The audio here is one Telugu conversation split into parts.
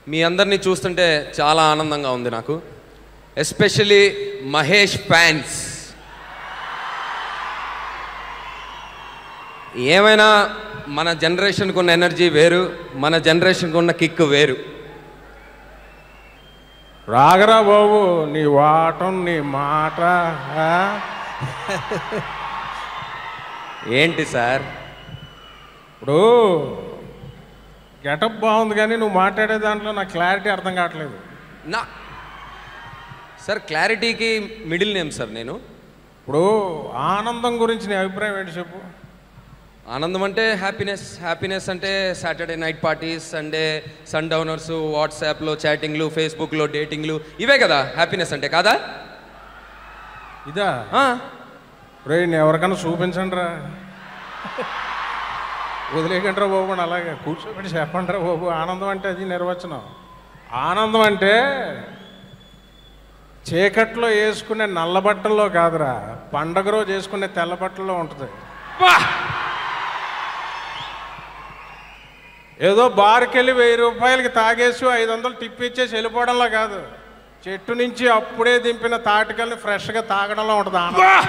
మీ అందరినీ చూస్తుంటే చాలా ఆనందంగా ఉంది నాకు ఎస్పెషలీ మహేష్ ఫ్యాన్స్ ఏమైనా మన జనరేషన్కి ఉన్న ఎనర్జీ వేరు మన జనరేషన్కి ఉన్న కిక్ వేరు రాగరా బాబు నీ వాటం నీ మాట ఆ? ఏంటి సార్ ఇప్పుడు గెటప్ బాగుంది కానీ నువ్వు మాట్లాడే దాంట్లో నాకు క్లారిటీ అర్థం కావట్లేదు నా సార్ క్లారిటీకి మిడిల్ నేమ్ సార్ నేను ఇప్పుడు ఆనందం గురించి నీ అభిప్రాయం ఏంటి చెప్పు ఆనందం అంటే హ్యాపీనెస్ హ్యాపీనెస్ అంటే Saturday night parties Sunday sundowners వాట్సాప్లో చాటింగ్లు ఫేస్బుక్లో డేటింగ్లు ఇవే కదా హ్యాపీనెస్ అంటే కాదా ఇదా ఆ, రే నేను ఎవరికైనా చూపించండి రా వదిలేయకండి రా బాబు అని అలాగే కూర్చోబెట్టి చెప్పండి రా బాబు ఆనందం అంటే అది నిర్వచనం ఆనందం అంటే చీకట్లో వేసుకునే నల్ల బట్టల్లో కాదురా పండగ రోజు వేసుకునే తెల్ల బట్టల్లో ఉంటుంది వా! ఏదో బార్కి వెళ్ళి వెయ్యి రూపాయలకి తాగేసి ఐదు వందలు టిప్ ఇచ్చేసి వెళ్ళిపోవడంలో కాదు చెట్టు నుంచి అప్పుడే దింపిన తాటికల్ని ఫ్రెష్గా తాగడంలో ఉంటుంది ఆనందం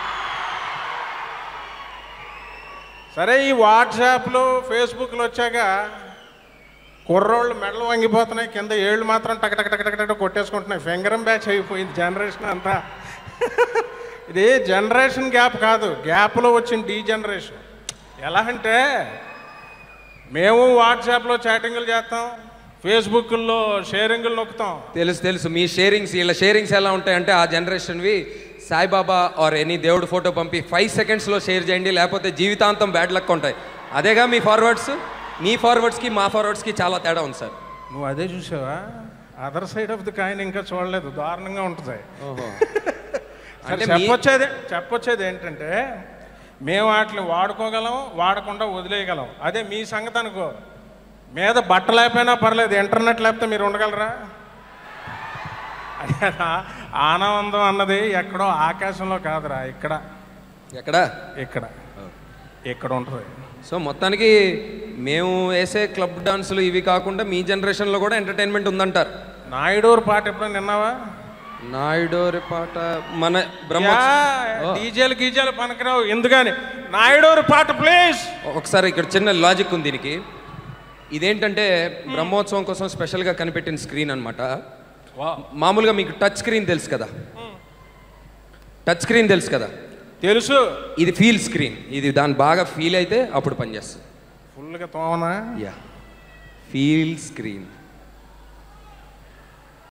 సరే ఈ వాట్సాప్లు ఫేస్బుక్లు వచ్చాక కుర్రోళ్ళు మెడలు వంగిపోతున్నాయి కింద ఏళ్ళు మాత్రం టక టక టక టక టక కొట్టేసుకుంటున్నాయి ఫింగరం బ్యాచ్ అయిపోయింది జనరేషన్ అంతా ఇది జనరేషన్ గ్యాప్ కాదు గ్యాప్లో వచ్చిన డీ జనరేషన్ ఎలా అంటే మేము వాట్సాప్లో చాటింగ్లు చేస్తాం ఫేస్బుక్లో షేరింగ్లు నొక్కుతాం తెలుసు తెలుసు మీ షేరింగ్స్ వీళ్ళ షేరింగ్స్ ఎలా ఉంటాయంటే ఆ జనరేషన్వి సాయిబాబా ఆర్ ఎనీ దేవుడు ఫోటో పంపి ఫైవ్ సెకండ్స్లో షేర్ చేయండి లేకపోతే జీవితాంతం బ్యాడ్ లక్ ఉంటాయి అదేగా మీ ఫార్వర్డ్స్ మీ ఫార్వర్డ్స్కి మా ఫార్వర్డ్స్కి చాలా తేడా ఉంది సార్ నువ్వు అదే చూసావా other side of the coin ఇంకా చూడలేదు దారుణంగా ఉంటుంది ఓహో సరే, అంటే మీ- చెప్పొచ్చేది చెప్పొచ్చేది ఏంటంటే మేము వాటిని వాడుకోగలం వాడకుండా వదిలేయగలం అదే మీ సంగతి అనుకో మీద బట్ట లేకపోయినా పర్లేదు ఇంటర్నెట్ లేకపోతే మీరు ఉండగలరా అదే ఆనందం అన్నది ఎక్కడో ఆకాశంలో కాదురా ఇక్కడ ఎక్కడ ఇక్కడ ఇక్కడ ఉంటుంది సో మొత్తానికి మేము వేసే క్లబ్ డాన్సులు ఇవి కాకుండా మీ జనరేషన్లో కూడా ఎంటర్టైన్మెంట్ ఉందంటారు నాయుడూరు పాట ఎప్పుడైనా విన్నావా నాయుడోరి పాట మన బ్రహ్మ ఓ. డీజేలు గీజేలు పనికిరావు ఎందుకని నాయుడూరు పాట ప్లీజ్ ఒకసారి ఇక్కడ చిన్న లాజిక్ ఉంది దీనికి ఇదేంటంటే బ్రహ్మోత్సవం కోసం స్పెషల్గా కనిపెట్టిన స్క్రీన్ అనమాట మామూలుగా మీకు టచ్ స్క్రీన్ తెలుసు కదా టచ్ స్క్రీన్ తెలుసు కదా తెలుసు ఇది ఫీల్ స్క్రీన్ ఇది దాని బాగా ఫీల్ అయితే అప్పుడు పనిచేస్తుంది ఫుల్గా తోమనా యా ఫీల్ స్క్రీన్